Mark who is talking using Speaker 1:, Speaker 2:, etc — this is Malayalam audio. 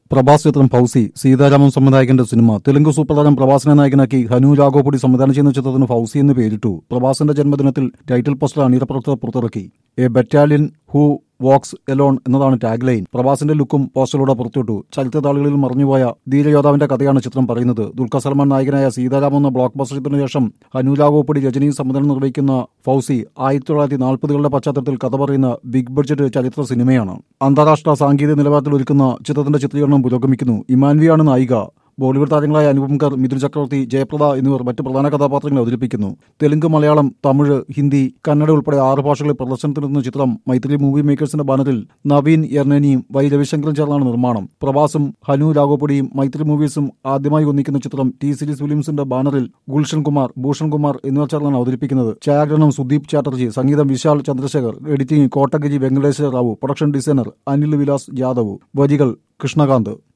Speaker 1: പ്രഭാസ് ചിത്രം ഫൗസി സീതാരാമൻ സംവിധായകന്റെ സിനിമ തെലുങ്ക് സൂപ്പർതാരം പ്രഭാസിനെ നായകനാക്കി ഹനു രാഘോപുടി സംവിധാനം ചെയ്യുന്ന ചിത്രത്തിന് ഫൗസി എന്ന് പേരിട്ടു പ്രഭാസിന്റെ ജന്മദിനത്തിൽ ടൈറ്റിൽ പോസ്റ്റർ അണിയറപ്രവർത്തകർ പുറത്തിറക്കി a battalion who walks alone എന്നതാണ് ടാഗ് ലൈൻ പ്രഭാസിന്റെ ലുക്കും പോസ്റ്ററിലൂടെ പുറത്തുവിട്ടു ചരിത്രതാളുകളിൽ മറിഞ്ഞുപോയ ധീരയോദ്ധാവിന്റെ കഥയാണ് ചിത്രം പറയുന്നത് ദുൽഖർ സൽമാൻ നായകനായ സീതാരാമൻ എന്ന ബ്ലോക്ക് ബസ്റ്റർ ചിത്രത്തിന് ശേഷം ഹനു രാഘോപുടി രജനിയും സംവിധാനം നിർവഹിക്കുന്ന ഫൗസി ആയിരത്തി തൊള്ളായിരത്തി നാൽപ്പതുകളുടെ പശ്ചാത്തലത്തിൽ കഥ പറയുന്ന ബിഗ് ബഡ്ജറ്റ് ചരിത്ര സിനിമയാണ് അന്താരാഷ്ട്ര സാങ്കേതിക നിലവാരത്തിൽ ഒരുക്കുന്ന ചിത്രത്തിന്റെ ചിത്രീകരണം പുരോഗമിക്കുന്നു ഇമാൻവിയാണ് നായിക ബോളിവുഡ് താരങ്ങളായ അനുപം കർ മിഥുൻ ചക്രവർത്തി ജയപ്രദ എന്നിവർ മറ്റ് പ്രധാന കഥാപാത്രങ്ങളെ അവതരിപ്പിക്കുന്നു തെലുങ്ക് മലയാളം തമിഴ് ഹിന്ദി കന്നഡ ഉൾപ്പെടെ ആറ് ഭാഷകളിൽ പ്രദർശനത്തിനെത്തുന്ന ചിത്രം മൈത്രി മൂവി മേക്കേഴ്സിന്റെ ബാനറിൽ നവീൻ എർനനിയും വൈ രവിശങ്കറും ചേർന്നാണ് നിർമ്മാണം പ്രഭാസും ഹനു രാഘോപടിയും മൈത്രി മൂവീസും ആദ്യമായി ഒന്നിക്കുന്ന ചിത്രം ടി സീരീസ് ഫിലിംസിന്റെ ബാനറിൽ ഗുൽഷൻ കുമാർ ഭൂഷൺ കുമാർ എന്നിവർ ചേർന്നാണ് അവതരിപ്പിക്കുന്നത് ഛായാഗ്രഹണം സുദീപ് ചാറ്റർജി സംഗീതം Vishal Chandrashekhar editing Kotagiri Venkateswara Rao production designer Anil Vilas Yadav വരികൾ കൃഷ്ണകാന്ത്